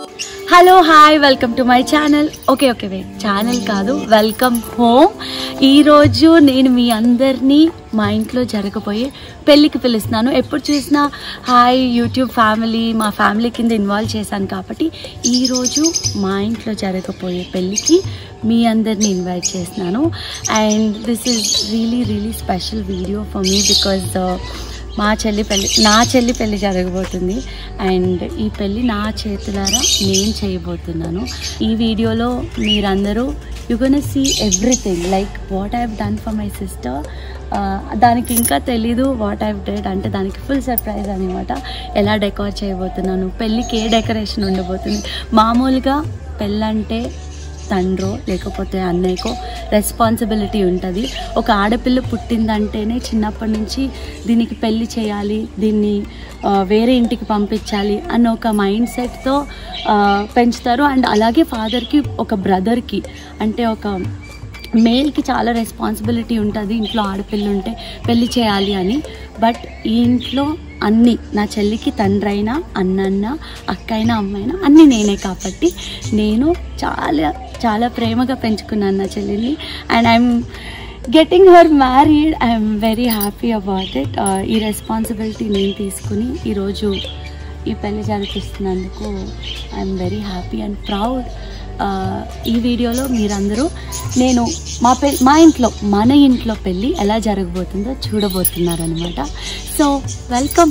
Hello hi welcome to my channel okay okay wait channel కాదు welcome home ఈరోజు నేను మీ అందరినీ మా ఇంట్లో జరగబోయే పెళ్ళికి పిలుస్తున్నాను ఎప్పుడు చూసినా హాయ్ యూట్యూబ్ ఫ్యామిలీ మా ఫ్యామిలీ కింద ఇన్వాల్వ్ చేశాను కాబట్టి ఈరోజు మా ఇంట్లో జరగబోయే పెళ్ళికి మీ అందరిని ఇన్వైట్ చేస్తున్నాను and this is really really special video for me because మా చెల్లి పెళ్ళి నా చెల్లి పెళ్ళి జరగబోతుంది అండ్ ఈ పెళ్ళి నా చేతులారా నేను చేయబోతున్నాను ఈ వీడియోలో మీరందరూ you gonna see everything like what I done for my sister దానికి ఇంకా తెలీదు వాట్ ఐ డెడ్ అంటే దానికి ఫుల్ సర్ప్రైజ్ అనమాట ఎలా డెకోర్ చేయబోతున్నాను పెళ్ళికి ఏ డెకరేషన్ ఉండబోతుంది మామూలుగా పెళ్ళంటే తండ్రో లేకపోతే అన్నయ్యకో రెస్పాన్సిబిలిటీ ఉంటుంది ఒక ఆడపిల్ల పుట్టిందంటేనే చిన్నప్పటి నుంచి దీనికి పెళ్లి చేయాలి దీన్ని ఆ, వేరే ఇంటికి పంపించాలి అన్న ఒక మైండ్ సెట్తో పెంచుతారు అండ్ అలాగే ఫాదర్కి ఒక బ్రదర్కి అంటే ఒక మేల్కి చాలా రెస్పాన్సిబిలిటీ ఉంటుంది ఇంట్లో ఆడపిల్ల ఉంటే పెళ్లి చేయాలి అని బట్ ఈ ఇంట్లో అన్ని నా చెల్లికి తండ్రి అయినా అన్నన్న అక్క అయినా అమ్మైనా అన్నీ నేనే కాబట్టి నేను చాలా చాలా ప్రేమగా పెంచుకున్నాను నా చెల్లిని and I'm getting her married I'm very happy about it ఈ రెస్పాన్సిబిలిటీ నేను తీసుకుని ఈరోజు ఈ పెళ్లి జరిపిస్తున్నందుకు I'm very happy and proud ఈ వీడియోలో మీరందరూ నేను మా పెళ్ళి మా ఇంట్లో మన ఇంట్లో పెళ్ళి ఎలా జరగబోతుందో చూడబోతున్నారనమాట సో వెల్కమ్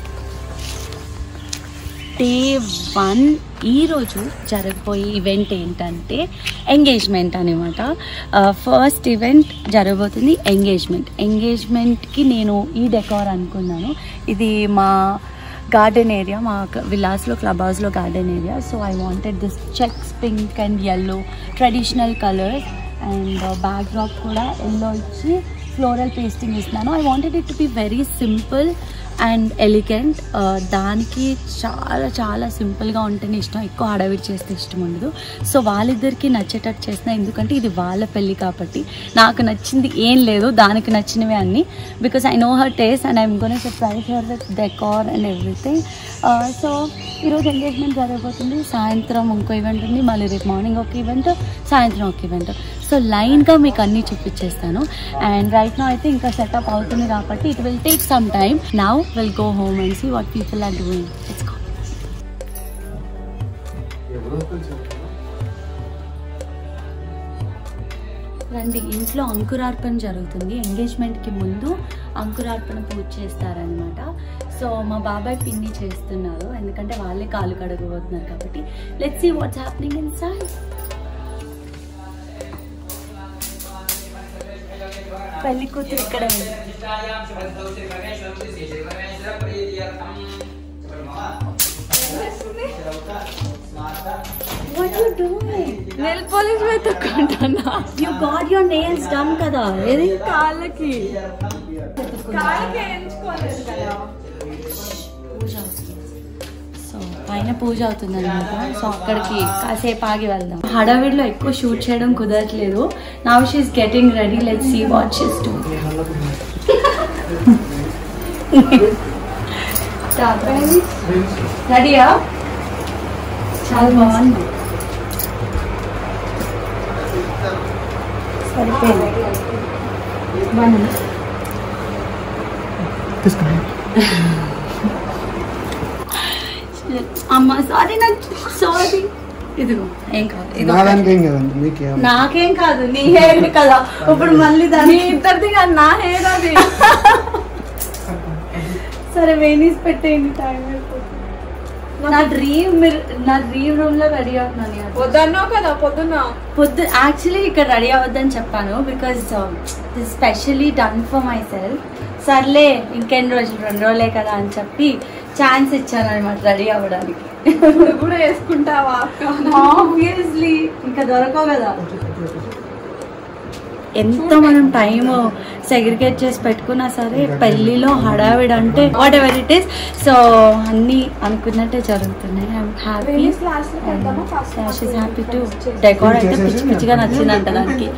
డే వన్ ఈరోజు జరగబోయే ఈవెంట్ ఏంటంటే ఎంగేజ్మెంట్ అనమాట ఫస్ట్ ఈవెంట్ జరగబోతుంది ఎంగేజ్మెంట్ ఎంగేజ్మెంట్కి నేను ఈ డెకార్ అనుకున్నాను ఇది మా గార్డెన్ ఏరియా మా విలాస్లో క్లబ్ హౌస్లో garden area so I wanted this checks pink and yellow traditional colours and backdrop కూడా ఎల్లో ఇచ్చి ఫ్లోరల్ పేస్టింగ్ ఇస్తున్నాను I wanted it to be very simple and elegant దానికి చాలా చాలా సింపుల్గా ఉంటేనే ఇష్టం ఎక్కువ హడావిడి చేస్తే ఇష్టం ఉండదు సో వాళ్ళిద్దరికి నచ్చేటట్టు చేసిన ఎందుకంటే ఇది వాళ్ళ పెళ్ళి కాబట్టి నాకు నచ్చింది ఏం లేదు దానికి నచ్చినవి అన్నీ because I know her taste and I'm gonna surprise her with decor and everything so ఈరోజు ఎంగేజ్మెంట్ జరగబోతుంది సాయంత్రం ఇంకో ఈవెంట్ ఉంది మళ్ళీ రేపు మార్నింగ్ ఒక ఈవెంట్ సాయంత్రం ఒక ఈవెంట్ సో లైన్గా మీకు అన్నీ చూపించేస్తాను అండ్ రైట్ నా అయితే ఇంకా సెటప్ అవుతుంది కాబట్టి it will take some time now will go home and see what people are doing it's go రండి ఇంట్లో అంకురార్పణ జరుగుతుంది ఎంగేజ్మెంట్కి ముందు అంకురార్పణ పూజ చేస్తారనమాట సో మా బాబాయ్ పిన్ని చేస్తున్నారు ఎందుకంటే వాళ్ళే కాలు కడగబోతున్నారు కాబట్టి let's see what's happening inside పెళ్లి కూతురు ఇక్కడ ఉంది What you doing? Nail polish వెతుక్కుంటున్నా You got your nails done కదా ఏది కాళ్ళకి కాళ్ళకి ఎంచుకోలేదు కదా పూజ అవుతుంది సో పైన పూజ అవుతుంది అనమాట సో అక్కడికి కాసేపు ఆగి వెళ్దాం హడావిడిలో ఎక్కువ షూట్ చేయడం కుదరట్లేదు now she's getting ready let see what she's to రెడీయా చాలా బాగుంది సరిపోయింది బాగుంది అమ్మ సారీ నాకు సారీ ఇదిగో ఏం కాదు ఇది ఒకటి. నాదానికి ఏం కదండి మీకేం నాకేం కాదు నీ హెయిర్ కదా ఇప్పుడు మళ్ళీ మీ దాన్ని ఇద్దరిది కాదు నా హెయిర్ అది సరే వేణీస్ పెట్టేయండి టైం నా డ్రీమ్ మీరు నా డ్రీమ్ రూమ్ లో రెడీ అవుతున్నాను ఇవాళ. వద్దన్నావు కదా పొద్దున్న పొద్దు యాక్చువల్లీ ఇక్కడ రెడీ అవ్వద్దని చెప్పాను because specially done for myself సర్లే ఇంకెన్ని రోజులు రెండు రోజులే కదా అని చెప్పి ఛాన్స్ ఇచ్చాను అనమాట రెడీ అవ్వడానికి ఇప్పుడు కూడా వేసుకుంటావా అక్క ఆబ్వియస్లీ ఇంకా దొరకవు కదా ఎంత మనం టైం సెగ్రిగేట్ చేసి పెట్టుకున్నా సరే పెళ్లిలో హడావిడి అంటే whatever it is so అన్నీ అనుకున్నట్టే జరుగుతున్నాయి ఐఎమ్ హ్యాపీ Venus last లో పెడదామా? First లో షీస్ హ్యాపీ టు డెకోర్ అయితే పిచ్చి పిచ్చిగా నచ్చిందంట దానికి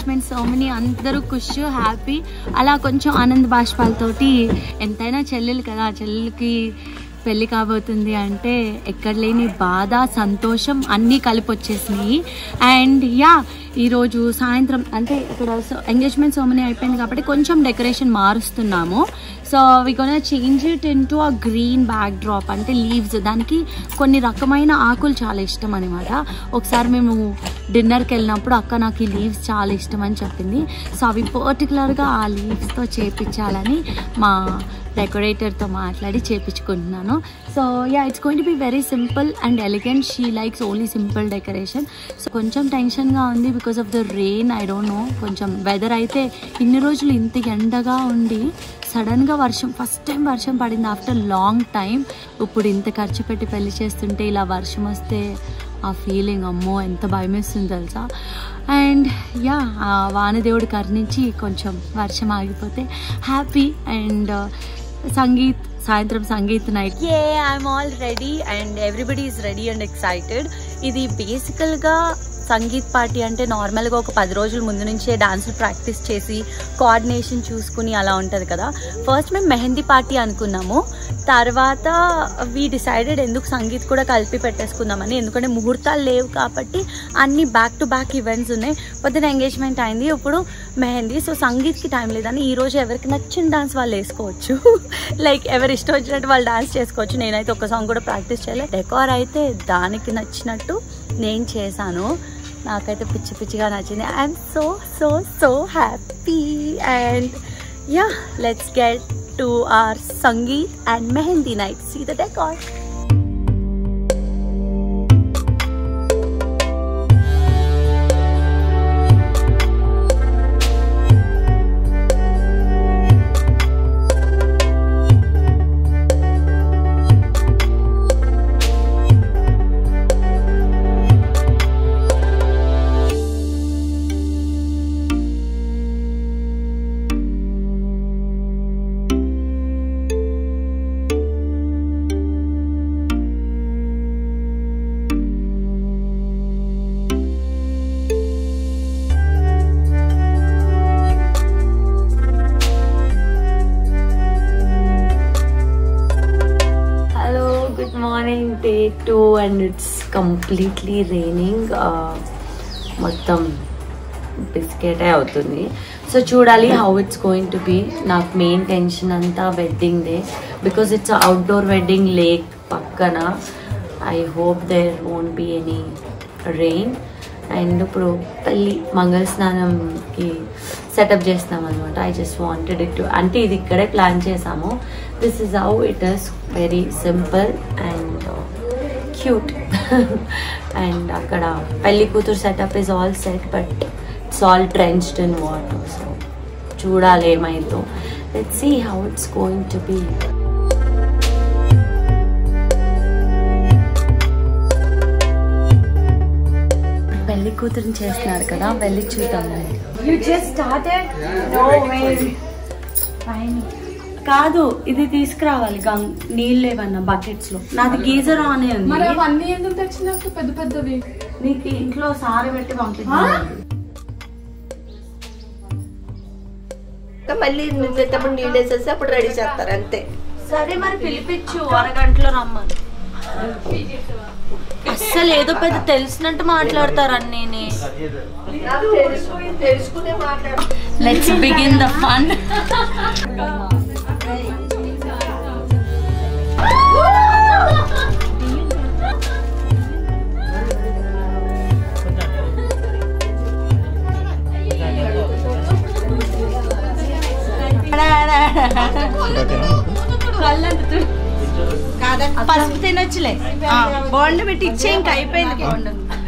ఎంగేజ్మెంట్ సోమని అందరూ ఖుష్ హ్యాపీ అలా కొంచెం ఆనంద్ బాష్పాలతోటి ఎంతైనా చెల్లెలు కదా చెల్లెలకి పెళ్ళి కాబోతుంది అంటే ఎక్కడ లేని బాధ సంతోషం అన్నీ కలిపి వచ్చేసినాయి అండ్ యా ఈరోజు సాయంత్రం అంటే ఇక్కడ ఎంగేజ్మెంట్ సోమని అయిపోయింది కాబట్టి కొంచెం decoration మారుస్తున్నాము so we gonna change it into a green backdrop అంటే లీవ్స్ దానికి కొన్ని రకమైన ఆకులు చాలా ఇష్టం అనమాట ఒకసారి మేము డిన్నర్కి వెళ్ళినప్పుడు అక్క నాకు ఈ లీవ్స్ చాలా ఇష్టం అని చెప్పింది సో అవి పర్టికులర్గా ఆ లీవ్స్తో చేపించాలని మా డెకరేటర్తో మాట్లాడి చేపించుకుంటున్నాను so ya it's going to be very simple and elegant she likes only simple decoration so కొంచెం టెన్షన్గా ఉంది because of the rain I don't know కొంచెం వెదర్ అయితే ఇన్ని రోజులు ఇంత ఎండగా ఉండి సడన్గా వర్షం ఫస్ట్ టైం వర్షం పడింది ఆఫ్టర్ లాంగ్ టైం ఇప్పుడు ఇంత ఖర్చు పెట్టి పెళ్లి చేస్తుంటే ఇలా వర్షం వస్తే ఆ ఫీలింగ్ అమ్మో ఎంత భయం వేస్తుంది తెలుసా అండ్ యా ఆ వానదేవుడు కరుణించి కొంచెం వర్షం ఆగిపోతే హ్యాపీ అండ్ సంగీత్ సాయంత్రం sangeet night a I'm all ready and everybody is ready and excited ఇది బేసికల్గా సంగీత్ పార్టీ అంటే నార్మల్గా ఒక పది రోజుల ముందు నుంచే డాన్స్ ప్రాక్టీస్ చేసి కోఆర్డినేషన్ చూసుకుని అలా ఉంటుంది కదా ఫస్ట్ మేము మెహందీ పార్టీ అనుకున్నాము తర్వాత వీ డిసైడెడ్ ఎందుకు సంగీత్ కూడా కలిపి పెట్టేసుకుందామని ఎందుకంటే ముహూర్తాలు లేవు కాబట్టి అన్ని బ్యాక్ టు బ్యాక్ ఈవెంట్స్ ఉన్నాయి పొద్దున ఎంగేజ్మెంట్ అయింది ఇప్పుడు మెహందీ సో సంగీత్కి టైం లేదని ఈ రోజు ఎవరికి నచ్చిన డాన్స్ వాళ్ళు వేసుకోవచ్చు లైక్ ఎవరు ఇష్టం వచ్చినట్టు వాళ్ళు డాన్స్ చేసుకోవచ్చు నేనైతే ఒక సాంగ్ కూడా ప్రాక్టీస్ చేయలేదు డెకార్ అయితే దానికి నచ్చినట్టు నేను చేశాను నాకైతే పిచ్చి పిచ్చిగా నచ్చింది I'm so so so happy and ya let's get to our sangeet and mehndi night see the decor hello good morning day two and it's completely raining మొత్తం బిస్కెటే అవుతుంది సో చూడాలి how it's going to be నాకు main tension అంతా wedding day because it's outdoor wedding lake పక్కన I hope there won't be any rain and ఇప్పుడు పెళ్ళి మంగళ స్నానంకి సెటప్ చేస్తున్నాం అనమాట I just wanted it to అంటే ఇది ఇక్కడే ప్లాన్ చేసాము this is how it is very simple and cute and అక్కడ పెళ్లి కూతురు setup is all set but it's all drenched in water so చూడాలి ఏమైందో let see how it's going to be పెళ్లి కూతురుని చేస్తున్నారు కదా వెళ్ళి చూద్దాం you just started no way కాదు ఇది తీసుకురావాలి గంగ్ నీళ్ళు ఏమన్నా బకెట్స్ లో నాది గీజర్ ఆనే మరి ఉంది అవన్నీ ఎందుకు తెచ్చినట్టు పెద్ద పెద్దవి నీకు ఇంట్లో సారి పెట్టి పంపిస్తాను ఇంకా మళ్ళీ నిన్నెత్తప్పుడు నీళ్ళు వేసేసి అప్పుడు రెడీ చేస్తారు అంతే సరే మరి పిలిపించు అరగంటలో రమ్మని అస్సలు ఏదో పెద్ద తెలిసినట్టు మాట్లాడతారు అన్నీ నాకు తెలుసు తెలుసుకునే మాట్లాడు లెట్స్ బిగిన్ ద ఫన్ పసుపు తినొచ్చులే బాండ్ పెట్టి ఇచ్చే ఇంకా అయిపోయింది బాండ్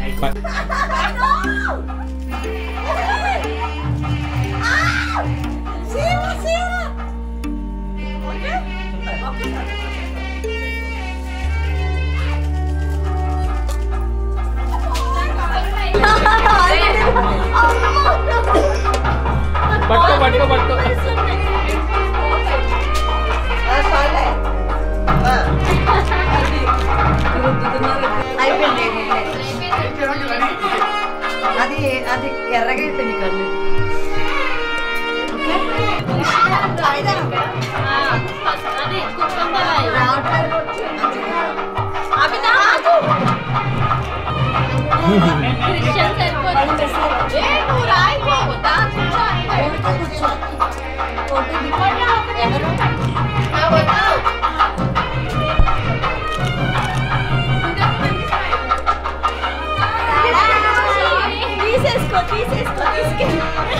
పట్టుకో పట్టుకో పట్టుకో ఆ, చాలే. ఆ. అయిపోయింది అది అది ఎర్రగా అయిపోయింది కళ్ళు తీసేసుకో తీసేసుకో తీసుకెళ్ళి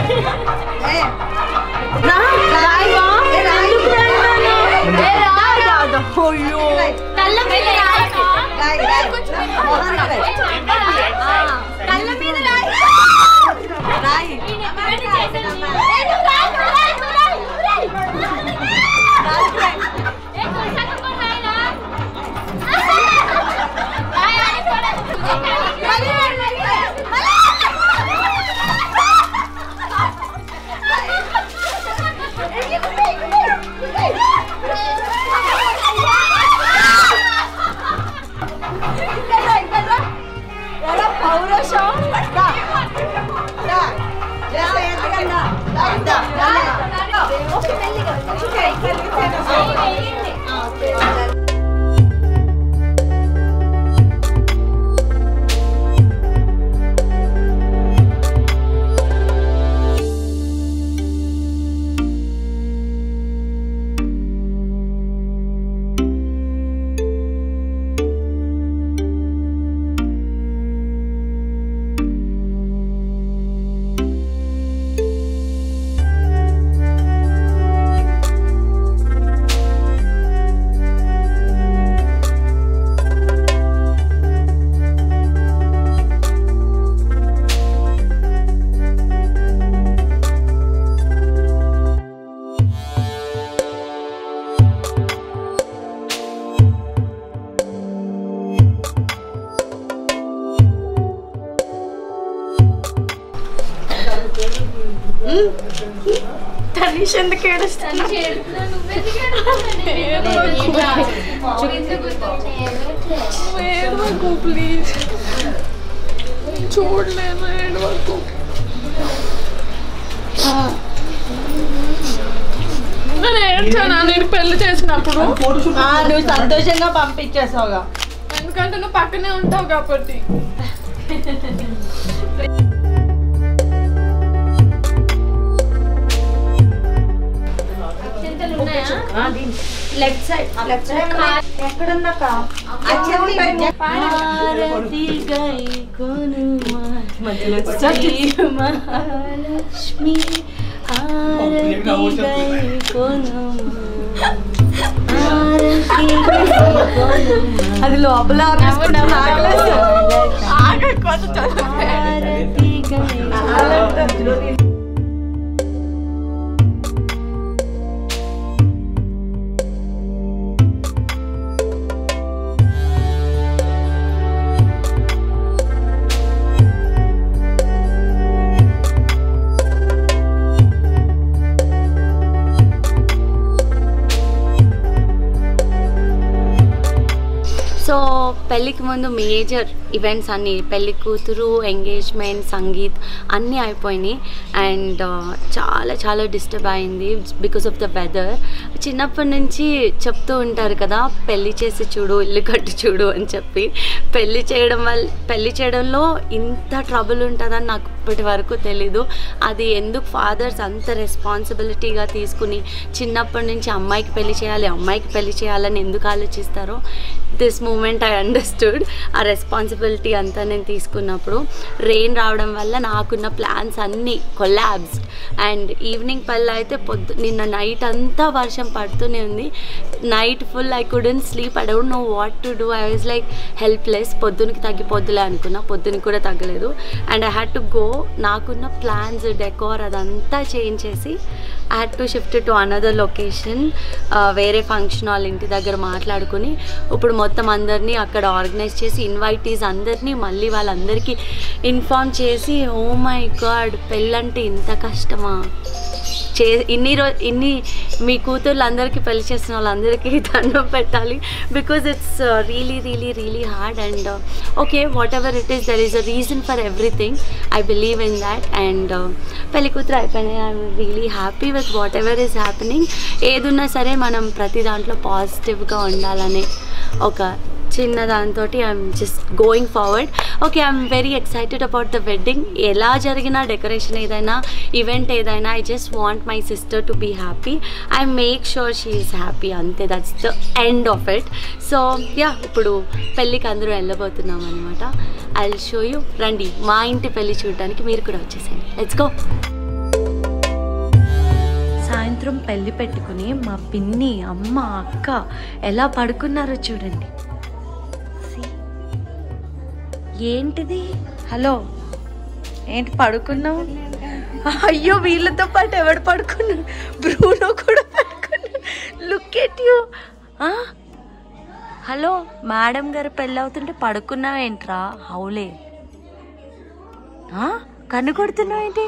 తనీష్ ఎందుకు ఏడుస్తాను ఏడవకు ప్లీజ్ చూడలేదు ఏడవకు నేను ఏడ్చానా నేను పెళ్లి చేసినప్పుడు నువ్వు సంతోషంగా పంపించేసావుగా ఎందుకంటే నువ్వు పక్కనే ఉంటావు కాబట్టి లెఫ్ట్ సైడ్ లెఫ్ట్ సైడ్ ఎక్కడున్నాక భారతి గై కొనుమా శ్రీ మహాలక్ష్మి హారతి గై కొనుమా హారతి గై కొనుమా అది లోపల హారతి గై సో పెళ్ళికి ముందు మేజర్ ఈవెంట్స్ అన్నీ పెళ్లి కూతురు ఎంగేజ్మెంట్ సంగీత్ అన్నీ అయిపోయినాయి అండ్ చాలా చాలా డిస్టర్బ్ అయింది బికాస్ ఆఫ్ ద వెదర్ చిన్నప్పటి నుంచి చెప్తూ ఉంటారు కదా పెళ్లి చేసి చూడు ఇల్లు కట్టి చూడు అని చెప్పి పెళ్లి చేయడం వల్ల పెళ్లి చేయడంలో ఇంత ట్రబుల్ ఉంటుందని నాకు ఇప్పటి వరకు తెలీదు అది ఎందుకు ఫాదర్స్ అంత రెస్పాన్సిబిలిటీగా తీసుకుని చిన్నప్పటి నుంచి అమ్మాయికి పెళ్లి చేయాలి అమ్మాయికి పెళ్లి చేయాలని ఎందుకు ఆలోచిస్తారో దిస్ మూమెంట్ ఐ అండర్స్టూడ్ ఆ రెస్పాన్సిబిలిటీ అంతా నేను తీసుకున్నప్పుడు రెయిన్ రావడం వల్ల నాకున్న ప్లాన్స్ అన్నీ కొలాబ్స్ అండ్ ఈవినింగ్ పల్ల అయితే పొద్దు నిన్న నైట్ అంతా వర్షం పడుతూనే ఉంది night full I couldn't sleep I don't know what to do I was like helpless పొద్దునకి తగ్గిపోద్దులే అనుకున్నా పొద్దునకి కూడా తగ్గలేదు and I had to go నాకున్న ప్లాన్స్ డెకోర్ అదంతా చేంజ్ చేసి I had to shift to another location వేరే ఫంక్షన్ వాళ్ళ ఇంటి దగ్గర మాట్లాడుకుని ఇప్పుడు మొత్తం అందరినీ అక్కడ ఆర్గనైజ్ చేసి ఇన్వైటీస్ అందరినీ మళ్ళీ వాళ్ళందరికీ ఇన్ఫామ్ చేసి ఓ మై గాడ్ పెళ్ళంటే ఇంత కష్టమా చే ఇన్ని రో ఇన్ని మీ కూతుర్లు అందరికీ పెళ్లి చేసిన వాళ్ళందరికీ దండం పెట్టాలి because it's really really really hard and okay whatever it is there is a reason for everything I believe in that and పెళ్లి కూతురు అయిపోయినాయి I'm really happy with whatever is happening ఏదున్నా సరే మనం ప్రతి దాంట్లో పాజిటివ్గా ఉండాలనే ఒక చిన్న దాంతో I'm just going forward okay I'm very excited about the wedding ఎలా జరిగినా డెకరేషన్ ఏదైనా ఈవెంట్ ఏదైనా I just want my sister to be happy I make sure she is happy అంతే that's the end of it so yeah ఇప్పుడు పెళ్ళికి అందరూ వెళ్ళబోతున్నాం అనమాట I show you రండి మా ఇంటి పెళ్ళి చూడడానికి మీరు కూడా వచ్చేసేయండి లెట్స్ గో సాయంత్రం పెళ్లి పెట్టుకుని మా పిన్ని అమ్మ అక్క ఎలా పడుకున్నారో చూడండి See? ఏంటిది హలో ఏంటి పడుకున్నావు అయ్యో వీళ్ళతో పాటు ఎవడు పడుకున్నాడు బ్రూనో కూడా పడుకున్నాడు look at you hello madam గారు పెళ్ళి అవుతుంటే పడుకున్నావేంట్రా హౌలే ఆ? కన్ను కొడుతున్నావేంటి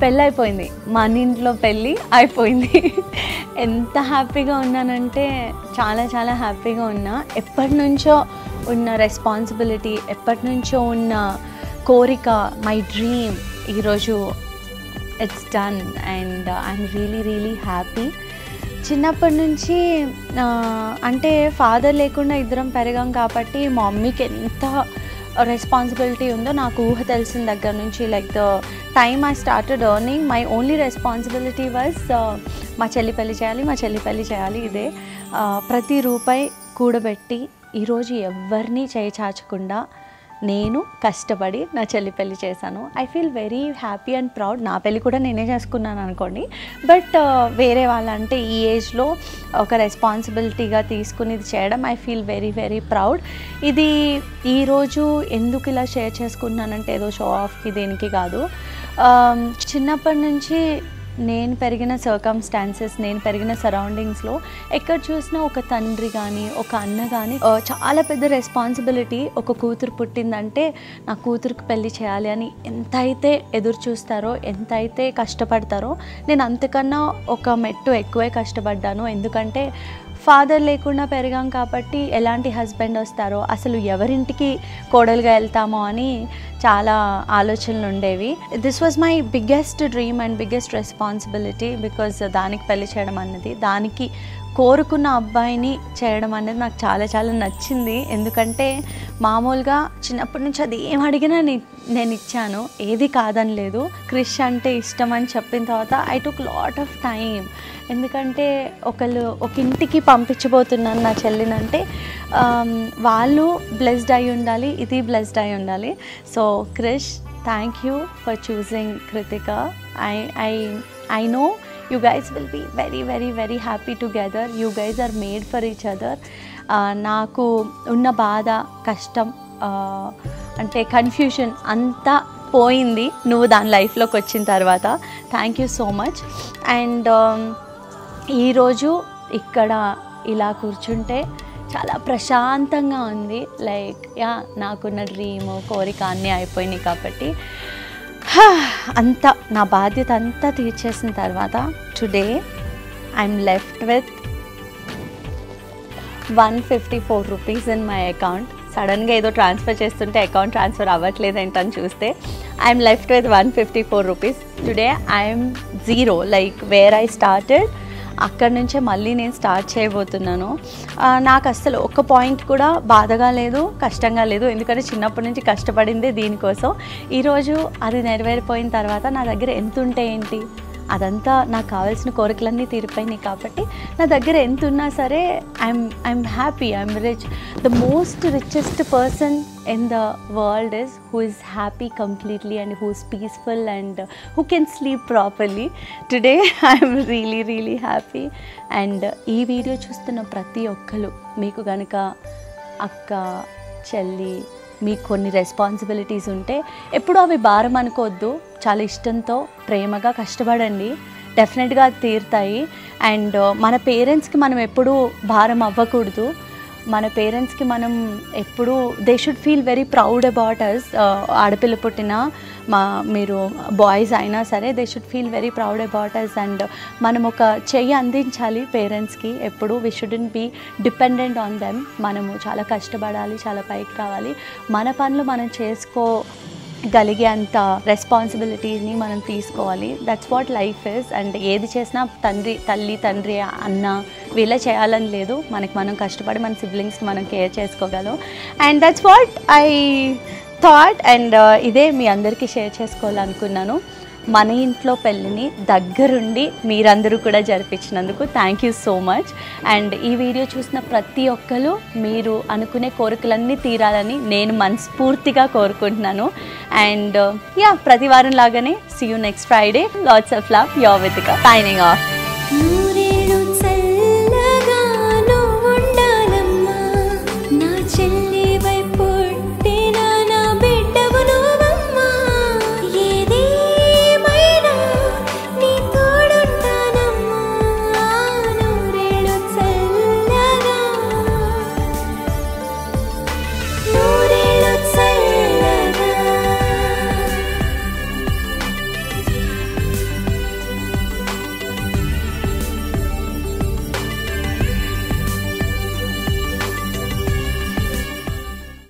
పెళ్ళి అయిపోయింది మన ఇంట్లో పెళ్ళి అయిపోయింది ఎంత హ్యాపీగా ఉన్నానంటే చాలా చాలా హ్యాపీగా ఉన్నా ఎప్పటి నుంచో ఉన్న రెస్పాన్సిబిలిటీ ఎప్పటి నుంచో ఉన్న కోరిక మై డ్రీమ్ ఈరోజు it's done and I'm really really happy చిన్నప్పటి నుంచి ఆ, అంటే ఫాదర్ లేకుండా ఇద్దరం పెరిగాం కాబట్టి మా మమ్మీకి ఎంత రెస్పాన్సిబిలిటీ ఉందో నాకు ఊహ తెలిసిన దగ్గర నుంచి like the time I started earning my only responsibility was మా చెల్లి పెళ్లి చేయాలి మా చెల్లి పెళ్లి చేయాలి ఇదే ఆ, ప్రతి రూపాయి కూడబెట్టి ఈరోజు ఎవరిని చేయి చాచకుండా నేను కష్టపడి నా చెల్లి పెళ్లి చేశాను I feel very happy and proud నా పెళ్లి కూడా నేనే చేసుకున్నాను అనుకోండి బట్ వేరే వాళ్ళంటే ఈ ఏజ్లో ఒక రెస్పాన్సిబిలిటీగా తీసుకుని ఇది చేయడం I feel very very proud ఇది ఈరోజు ఎందుకు ఇలా షేర్ చేసుకుంటున్నానంటే ఏదో షో ఆఫ్కి దేనికి కాదు Um, చిన్నప్పటి నుంచి నేను పెరిగిన సర్కమ్స్టాన్సెస్ నేను పెరిగిన సరౌండింగ్స్లో ఎక్కడ చూసినా ఒక తండ్రి కానీ ఒక అన్న కానీ ఆ, చాలా పెద్ద రెస్పాన్సిబిలిటీ ఒక కూతురు పుట్టిందంటే నా కూతురుకు పెళ్లి చేయాలి అని ఎంతైతే ఎదురు చూస్తారో ఎంతైతే కష్టపడతారో నేను అంతకన్నా ఒక మెట్టు ఎక్కువే కష్టపడ్డాను ఎందుకంటే ఫాదర్ లేకుండా పెరిగాం కాబట్టి ఎలాంటి హస్బెండ్ వస్తారో అసలు ఎవరింటికి కోడలుగా వెళ్తామో అని చాలా ఆలోచనలు ఉండేవి this was my biggest dream and biggest responsibility because దానికి పెళ్లి చేయడం అన్నది దానికి కోరుకున్న అబ్బాయిని చేయడం అనేది నాకు చాలా చాలా నచ్చింది ఎందుకంటే మామూలుగా చిన్నప్పటి నుంచి అది ఏం అడిగినా నే- నేను ఇచ్చాను ఏది కాదని లేదు క్రిష్ అంటే ఇష్టం అని చెప్పిన తర్వాత I took lot of time ఎందుకంటే ఒకళ్ళు ఒక ఇంటికి పంపించబోతున్నాను నా చెల్లినంటే ఆమ్, వాళ్ళు బ్లెస్డ్ అయి ఉండాలి ఇది బ్లెస్డ్ అయి ఉండాలి so Krish thank you for choosing Kritika I I I know you guys will be very very very happy together you guys are made for each other నాకు ఉన్న బాధ కష్టం ఆ, అంటే కన్ఫ్యూషన్ అంతా పోయింది నువ్వు దాని లైఫ్లోకి వచ్చిన తర్వాత thank you so much and ఈరోజు ఇక్కడ ఇలా కూర్చుంటే చాలా ప్రశాంతంగా ఉంది లైక్ యా నాకున్న డ్రీమ్ కోరిక అన్నీ అయిపోయినాయి కాబట్టి హా, అంతా నా బాధ్యత అంతా తీర్చేసిన తర్వాత today I'm left with one fifty four rupees in my account సడన్గా ఏదో ట్రాన్స్ఫర్ చేస్తుంటే అకౌంట్ ట్రాన్స్ఫర్ అవ్వట్లేదు ఏంటని చూస్తే I'm left with one fifty four rupees today I'm zero like where I started అక్కడి నుంచే మళ్ళీ నేను స్టార్ట్ చేయబోతున్నాను ఆ, నాకు అసలు ఒక్క పాయింట్ కూడా బాధగా లేదు కష్టంగా లేదు ఎందుకంటే చిన్నప్పటి నుంచి కష్టపడిందే దీనికోసం ఈరోజు అది నెరవేరిపోయిన తర్వాత నా దగ్గర ఎంత ఉంటే ఏంటి అదంతా నాకు కావాల్సిన కోరికలన్నీ తీరిపోయినాయి కాబట్టి నా దగ్గర ఎంత ఉన్నా సరే I'm I'm happy I'm rich the most richest person in the world is who is happy completely and who is peaceful and who can sleep properly today I'm really really happy and ఈ video చూస్తున్న ప్రతి ఒక్కరు మీకు కనుక అక్క చెల్లి మీకు కొన్ని రెస్పాన్సిబిలిటీస్ ఉంటే ఎప్పుడూ అవి భారం అనుకోవద్దు చాలా ఇష్టంతో ప్రేమగా కష్టపడండి డెఫినెట్గా అది తీరుతాయి అండ్ మన పేరెంట్స్కి మనం ఎప్పుడూ భారం అవ్వకూడదు మన పేరెంట్స్కి మనం ఎప్పుడూ they should feel very proud about us ఆడపిల్ల పుట్టిన మా మీరు బాయ్స్ అయినా సరే they should feel very proud about us and మనం ఒక చెయ్యి అందించాలి పేరెంట్స్కి ఎప్పుడు we shouldn't be dependent on them మనము చాలా కష్టపడాలి చాలా పైకి రావాలి మన పనులు మనం చేసుకో గలిగే అంత రెస్పాన్సిబిలిటీని మనం తీసుకోవాలి that's what life is and ఏది చేసినా తండ్రి తల్లి తండ్రి అన్న వీళ్ళే చేయాలని లేదు మనకి మనం కష్టపడి మన సిబ్లింగ్స్ని మనం కేర్ చేసుకోగలం and that's what I thought and ఇదే మీ అందరికీ షేర్ చేసుకోవాలనుకున్నాను మన ఇంట్లో పెళ్ళిని దగ్గరుండి మీరందరూ కూడా జరిపించినందుకు thank you so much and ఈ వీడియో చూసిన ప్రతి ఒక్కరు మీరు అనుకునే కోరికలన్నీ తీరాలని నేను మనస్ఫూర్తిగా కోరుకుంటున్నాను అండ్ యా ప్రతి వారం లాగానే see you next Friday lots of love your with signing of